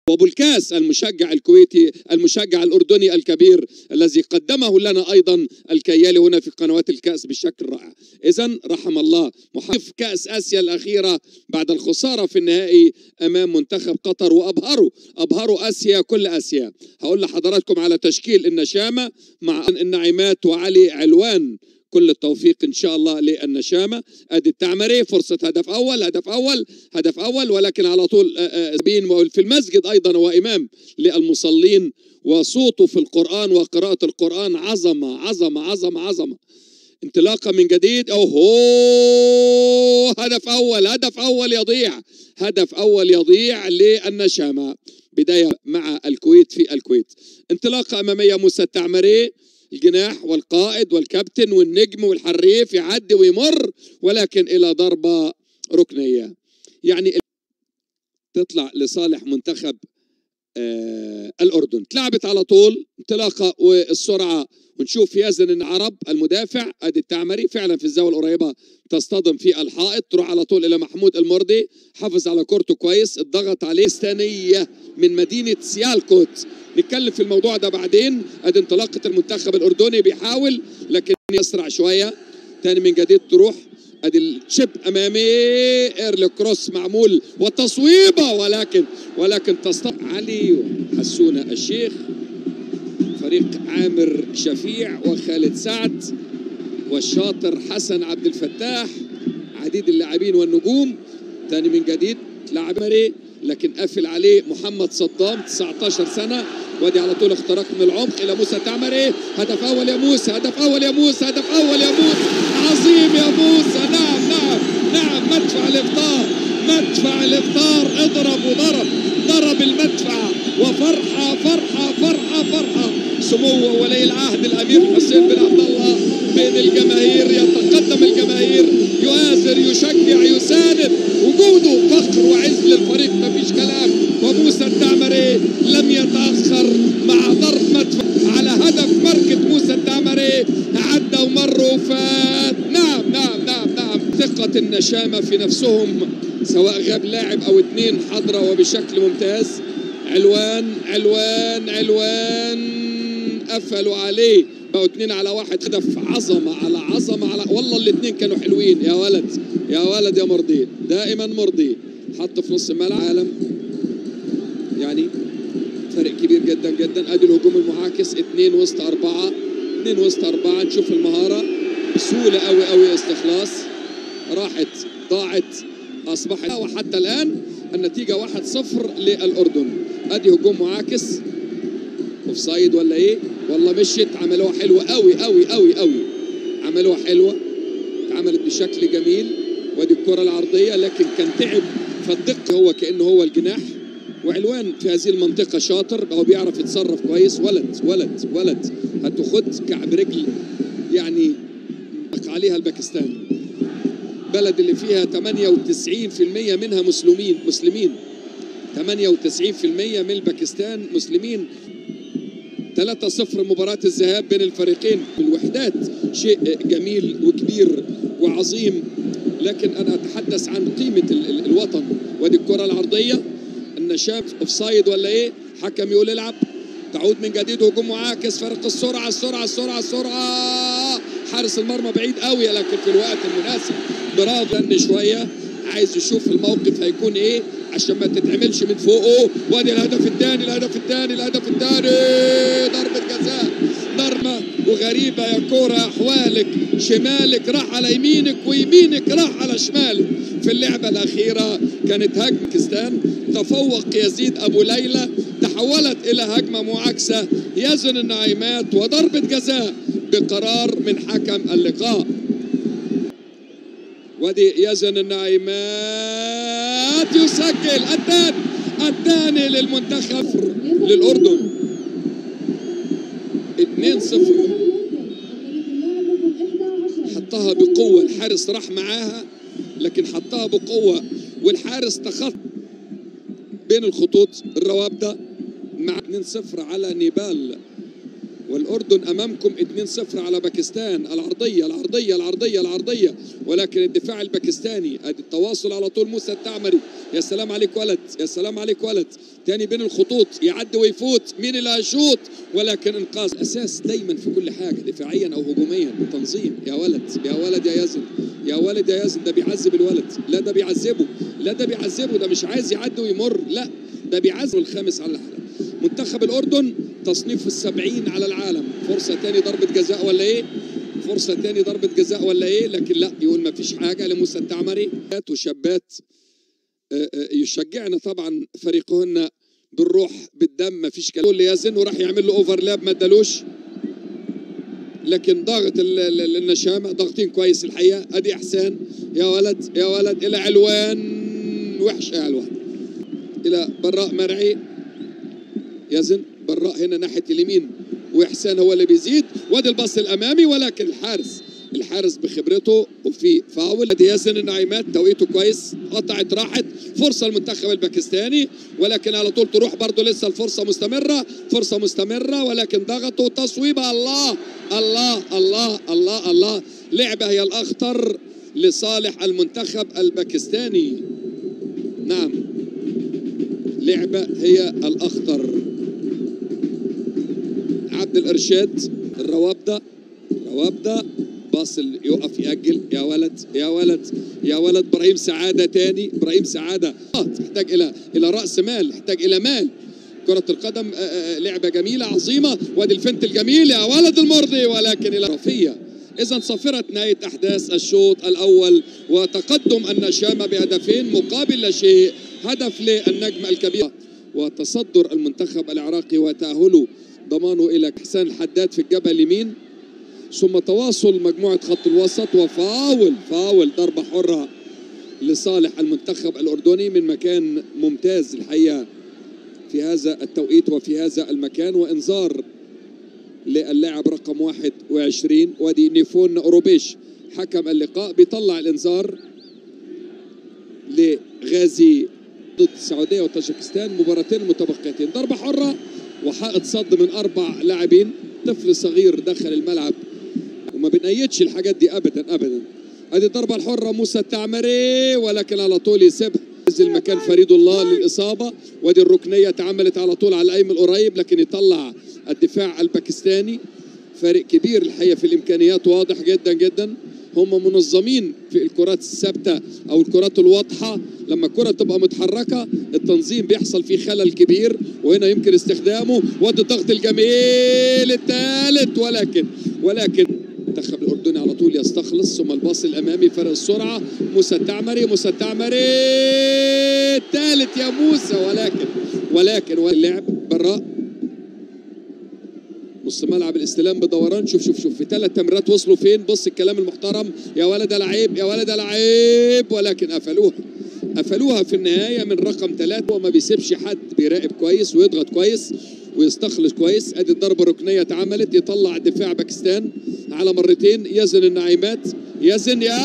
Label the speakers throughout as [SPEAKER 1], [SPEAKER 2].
[SPEAKER 1] وابو الكاس المشجع الكويتي المشجع الاردني الكبير الذي قدمه لنا ايضا الكيالي هنا في قنوات الكاس بشكل رائع اذا رحم الله محقق كاس اسيا الاخيره بعد الخساره في النهائي امام منتخب قطر وابهروا ابهروا اسيا كل اسيا هقول لحضراتكم على تشكيل النشامه مع النعيمات وعلي علوان كل التوفيق ان شاء الله للنشامه ادي التعمري فرصه هدف اول هدف اول هدف اول ولكن على طول بين في المسجد ايضا هو امام للمصلين وصوته في القران وقراءه القران عظمه عظمه عظمه عظمه انطلاقه من جديد اوه هدف اول هدف اول يضيع هدف اول يضيع للنشامه بدايه مع الكويت في الكويت انطلاقه اماميه موسى التعمري الجناح والقائد والكابتن والنجم والحريف يعدي ويمر ولكن الى ضربه ركنيه يعني تطلع لصالح منتخب آه الاردن اتلعبت على طول انطلاقه والسرعه ونشوف يزن العرب المدافع ادي التعمري فعلا في الزاويه القريبه تصطدم في الحائط تروح على طول الى محمود المرضي حافظ على كورته كويس الضغط عليه ثانيه من مدينه سيالكوت نتكلم في الموضوع ده بعدين ادي انطلاقه المنتخب الاردني بيحاول لكن اسرع شويه تاني من جديد تروح ادي الشيب امامي ايرلي كروس معمول وتصويبه ولكن ولكن تصطدم علي حسونه الشيخ فريق عامر شفيع وخالد سعد والشاطر حسن عبد الفتاح عديد اللاعبين والنجوم تاني من جديد لاعب مري لكن قافل عليه محمد صدام 19 سنه وادي على طول اختراق من العمق الى موسى تعمري هدف اول يا موسى هدف اول يا موسى هدف اول يا موسى عظيم يا موسى نعم نعم نعم مدفع الافطار مدفع الافطار اضرب وضرب ضرب المدفع وفرحه فرحه فرحه فرحه سمو ولي العهد الامير حسين بن عبد الله بين الجماهير يتقدم الجماهير يؤازر يشجع يساند وجوده فخر وعز للفريق مفيش كلام وموسى التعمري لم يتاخر مع ضرب مدفع على هدف ماركة موسى التعمري عدى ومر وفات نعم نعم نعم نعم ثقة النشامة في نفسهم سواء غاب لاعب او اتنين حضرة وبشكل ممتاز علوان علوان علوان قفلوا عليه بقوا اتنين على واحد هدف عظمة على عظمة على والله الاتنين كانوا حلوين يا ولد يا ولد يا مرضي دائما مرضي حط في نص الملعب عالم يعني فرق كبير جدا جدا ادي الهجوم المعاكس اتنين وسط اربعة اتنين وسط اربعة نشوف المهارة بسهولة قوي قوي استخلاص راحت ضاعت اصبحت وحتى الان النتيجة واحد صفر للاردن ادي هجوم معاكس اوف سايد ولا ايه والله مشيت عملوها حلوه قوي قوي قوي قوي عملوها حلوه اتعملت بشكل جميل وادي الكره العرضيه لكن كان تعب فالدقه هو كانه هو الجناح وعلوان في هذه المنطقة شاطر هو بيعرف يتصرف كويس ولد ولد ولد هتخد كعب رجل يعني عليها الباكستان بلد اللي فيها 98% منها مسلمين مسلمين 98% من الباكستان مسلمين 3-0 مباراة الذهاب بين الفريقين بالوحدات شيء جميل وكبير وعظيم لكن أنا أتحدث عن قيمة ال ال الوطن ودي الكرة العرضية النشاب اوفسايد ولا إيه حكم يقول العب تعود من جديد هجوم معاكس فرق السرعة السرعة السرعة السرعة حارس المرمى بعيد قوي لكن في الوقت المناسب برافو لأن شوية عايز يشوف الموقف هيكون ايه عشان ما تتعملش من فوقه وادي الهدف الثاني الهدف الثاني الهدف الثاني ضربة جزاء ضربة وغريبة يا كورة أحوالك شمالك راح على يمينك ويمينك راح على شمالك في اللعبة الأخيرة كانت هجمة باكستان تفوق يزيد أبو ليلى تحولت إلى هجمة معاكسة يزن النعيمات وضربة جزاء بقرار من حكم اللقاء ودي يزن النعيمات يسجل الثاني الثاني للمنتخب للأردن 2-0 حطها بقوة الحارس راح معاها لكن حطها بقوة والحارس تخط بين الخطوط الروابدة مع 2-0 على نيبال والأردن أمامكم 2-0 على باكستان العرضية العرضية العرضية العرضية ولكن الدفاع الباكستاني ادي التواصل على طول موسى التعمري يا سلام عليك ولد يا سلام عليك ولد تاني بين الخطوط يعدي ويفوت مين اللي هيشوط ولكن انقاذ اساس دايما في كل حاجه دفاعيا او هجوميا تنظيم يا ولد يا ولد يا يزن يا ولد يا يزن ده بيعذب الولد لا ده بيعذبه لا ده بيعذبه ده مش عايز يعدي ويمر لا ده بيعذبه الخامس على العالم منتخب الأردن تصنيف السبعين على العالم فرصة تاني ضربة جزاء ولا إيه فرصة تاني ضربة جزاء ولا إيه لكن لا يقول ما فيش حاجة لموسى التعمري وشابات آه، آه، يشجعنا طبعا فريقهن بالروح بالدم ما فيش كلام اللي يزن وراح يعمل له اوفرلاب ما ادالوش لكن ضاغط ال- ال- النشامه ضاغطين كويس الحقيقه ادي احسان يا ولد يا ولد الى علوان وحشه يا علوان الى براء مرعي يزن براء هنا ناحيه اليمين واحسان هو اللي بيزيد وادي الباص الامامي ولكن الحارس الحارس بخبرته وفي فاول ادي ياسن النعيمات توقيته كويس قطعت راحت فرصه المنتخب الباكستاني ولكن على طول تروح برضه لسه الفرصه مستمره فرصه مستمره ولكن ضغطوا تصويبه الله الله الله الله الله لعبه هي الاخطر لصالح المنتخب الباكستاني نعم لعبه هي الاخطر عبد الارشاد الروابده روابده باصل يقف يأجل يا ولد يا ولد يا ولد ابراهيم سعاده تاني ابراهيم سعاده آه، تحتاج الى الى راس مال تحتاج الى مال كرة القدم آه، آه، لعبة جميلة عظيمة وادي الفنت الجميل يا ولد المرضي ولكن إلى رفية إذا صفرت نهاية أحداث الشوط الأول وتقدم النشامة بهدفين مقابل لا شيء هدف للنجم الكبير وتصدر المنتخب العراقي وتأهله ضمانه إلى حسان الحداد في الجبهة اليمين ثم تواصل مجموعة خط الوسط وفاول فاول ضربة حرة لصالح المنتخب الأردني من مكان ممتاز الحقيقة في هذا التوقيت وفي هذا المكان وإنذار للاعب رقم 21 وادي نيفون أوروبيش حكم اللقاء بيطلع الإنذار لغازي ضد السعودية وطاجكستان مباراتين متبقيتين ضربة حرة وحائط صد من أربع لاعبين طفل صغير دخل الملعب وما بنأيدش الحاجات دي أبدا أبدا ادي الضربة الحرة موسى التعمري ولكن على طول يسيبها نزل مكان فريد الله للإصابة وادي الركنية اتعملت على طول على الأيم القريب لكن يطلع الدفاع الباكستاني فرق كبير الحقيقة في الإمكانيات واضح جدا جدا هم منظمين في الكرات الثابتة أو الكرات الواضحة لما الكرة تبقى متحركة التنظيم بيحصل فيه خلل كبير وهنا يمكن استخدامه وادي الضغط الجميل الثالث ولكن ولكن المنتخب الاردني على طول يستخلص ثم الباص الامامي فرق السرعه موسى التعمري موسى التعمري الثالث يا موسى ولكن ولكن اللعب براء نص ملعب الاستلام بدوران شوف شوف شوف في ثلاث تمريرات وصلوا فين بص الكلام المحترم يا ولد يا لعيب يا ولد يا لعيب ولكن قفلوها قفلوها في النهايه من رقم ثلاثه وما بيسيبش حد بيراقب كويس ويضغط كويس ويستخلص كويس ادي الضربه الركنيه اتعملت يطلع دفاع باكستان على مرتين يزن النعيمات يزن يا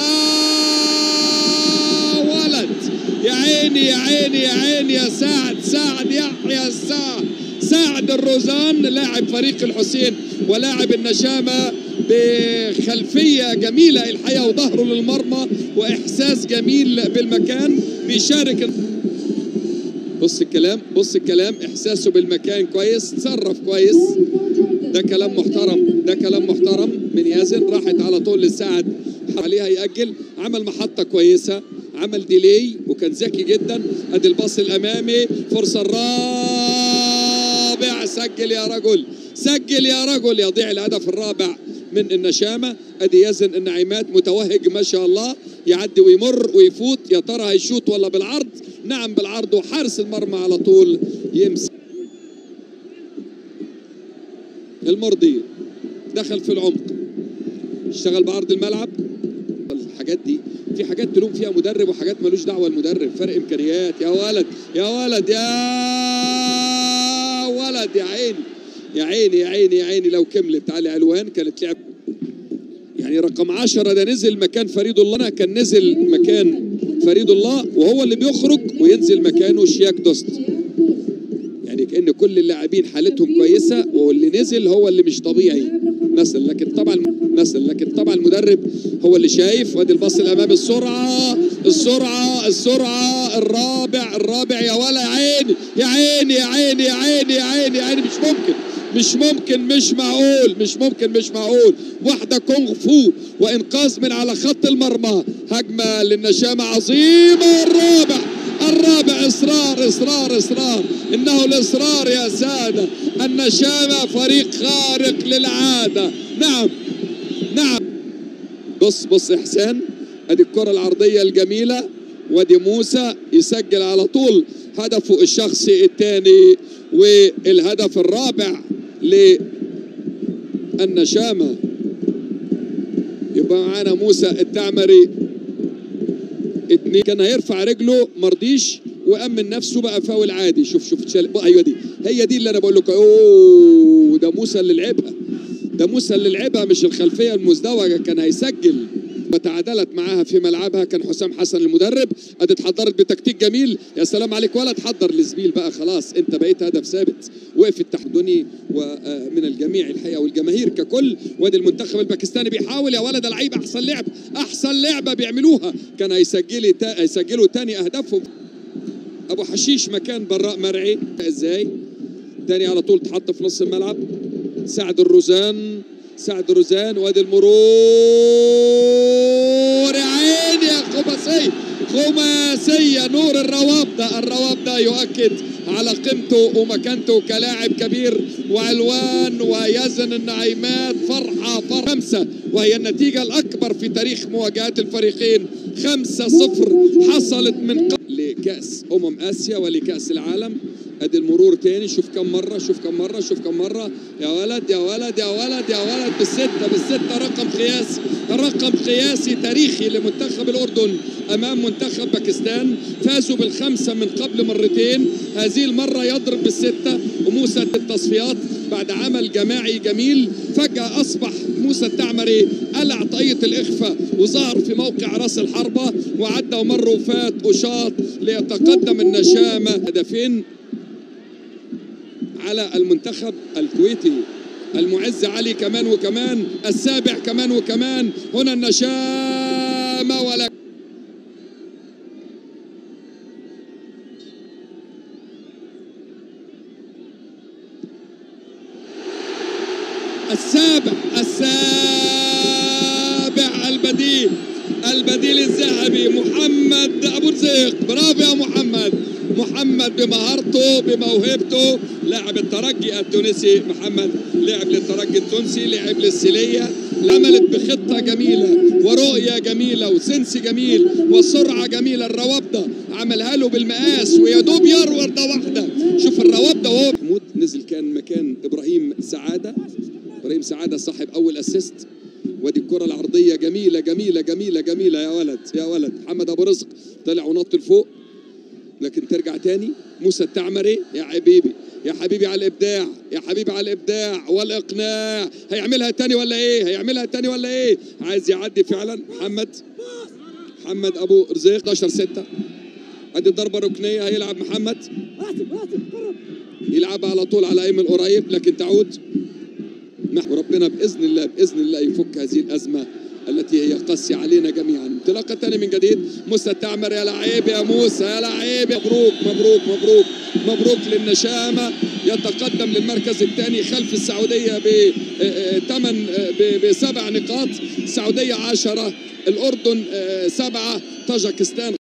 [SPEAKER 1] ولد يا عيني يا عيني يا عيني يا سعد سعد يحيى سعد سعد الروزان لاعب فريق الحسين ولاعب النشامة بخلفية جميلة الحقيقة وظهره للمرمى وإحساس جميل بالمكان بيشارك بص الكلام بص الكلام إحساسه بالمكان كويس تصرف كويس ده كلام محترم ده كلام محترم من ياسن راحت على طول لسعد عليها يأجل عمل محطة كويسة عمل ديلي وكان ذكي جدا ادي الباص الامامي فرصة الرابع سجل يا رجل سجل يا رجل يضيع الهدف الرابع من النشامة ادي يزن النعيمات متوهج ما شاء الله يعدي ويمر ويفوت يا ترى هيشوط ولا بالعرض نعم بالعرض وحارس المرمى على طول يمسك المرضي دخل في العمق اشتغل بعرض الملعب الحاجات دي في حاجات تلوم فيها مدرب وحاجات ملوش دعوه المدرب فرق امكانيات يا ولد يا ولد يا ولد يا عيني يا عيني يا عيني يا عيني لو كملت علي علوان كانت لعب يعني رقم عشرة ده نزل مكان فريد الله أنا كان نزل مكان فريد الله وهو اللي بيخرج وينزل مكانه شياك دوست يعني كأن كل اللاعبين حالتهم كويسة واللي نزل هو اللي مش طبيعي مثلا لكن طبعا مثلا لكن طبعا المدرب هو اللي شايف وادي الباص الامامي السرعه السرعه السرعه الرابع الرابع يا ولا يا عيني يا عيني يا عيني يا عيني يا عيني يا عيني مش ممكن مش ممكن مش معقول مش ممكن مش معقول واحده كونغ فو وانقاذ من على خط المرمى هجمه للنشامه عظيمه الرابع الرابع اصرار اصرار اصرار انه الاصرار يا ساده النشامه فريق خارق للعاده نعم نعم بص بص احسان ادي الكره العرضيه الجميله وادي موسى يسجل على طول هدفه الشخصي الثاني والهدف الرابع للنشامه يبقى معانا موسى التعمري اتنين كان هيرفع رجله مرضيش وامن نفسه بقى فاول عادي شوف شوف تشال ايوه دي هي دي اللي انا بقول لكم اوه ده موسى اللي لعبها ده موسى اللي لعبها مش الخلفيه المزدوجه كان هيسجل وتعادلت معاها في ملعبها كان حسام حسن المدرب ادي اتحضرت بتكتيك جميل يا سلام عليك ولا تحضر لزميل بقى خلاص انت بقيت هدف ثابت وقف التحدني ومن الجميع الحقيقه والجماهير ككل وادي المنتخب الباكستاني بيحاول يا ولد لعيب احسن لعب احسن لعبه بيعملوها كان هيسجلي تا... هيسجلوا تاني اهدافهم ابو حشيش مكان براء مرعي ازاي تاني على طول تحط في نص الملعب سعد الروزان سعد الروزان وادي المرور يا عيني يا خماسية خماسية نور الروابدة الروابدة يؤكد على قيمته ومكانته كلاعب كبير وعلوان ويزن النعيمات فرحة فرحة خمسة وهي النتيجة الأكبر في تاريخ مواجهات الفريقين خمسة صفر حصلت من قبل لكأس أمم آسيا ولكأس العالم ادي المرور تاني شوف كم مرة شوف كم مرة شوف كم مرة يا ولد يا ولد يا ولد يا ولد بالستة بالستة رقم قياسي رقم قياسي تاريخي لمنتخب الأردن أمام منتخب باكستان فازوا بالخمسة من قبل مرتين هذه المرة يضرب بالستة وموسى التصفيات بعد عمل جماعي جميل فجأة أصبح موسى التعمري قلع طاقية الإخفاء وظهر في موقع رأس الحربة وعدى ومر وفات وشاط ليتقدم النشامة هدفين على المنتخب الكويتي المعز علي كمان وكمان السابع كمان وكمان هنا النشامة ولا السابع السابع البديل البديل الذهبي محمد ابو رزيق برافو يا محمد محمد بمهارته بموهبته لاعب الترجي التونسي محمد لعب للترجي التونسي لعب للسيلية عملت بخطة جميلة ورؤية جميلة وسنس جميل وسرعة جميلة الروابدة عملها له بالمقاس ويا دوب يروي ده واحدة شوف الروابدة وهو محمود نزل كان مكان إبراهيم سعادة إبراهيم سعادة صاحب أول أسيست ودي الكرة العرضية جميلة جميلة جميلة جميلة يا ولد يا ولد محمد أبو رزق طلع ونط لفوق لكن ترجع تاني موسى التعمري يا حبيبي يا حبيبي على الابداع يا حبيبي على الابداع والاقناع هيعملها تاني ولا ايه هيعملها تاني ولا ايه عايز يعدي فعلا محمد محمد ابو رزيق 11 6 ادي ضربه ركنيه هيلعب محمد يلعب على طول على ايمن قريب لكن تعود وربنا باذن الله باذن الله يفك هذه الازمه التي هي قاسية علينا جميعا انطلاقة تاني من جديد موسى التعمر يا لعيب يا موسى يا لعيب مبروك مبروك مبروك مبروك للنشامة يتقدم للمركز الثاني خلف السعودية بثمان بسبع نقاط السعودية عشرة الأردن سبعة طاجكستان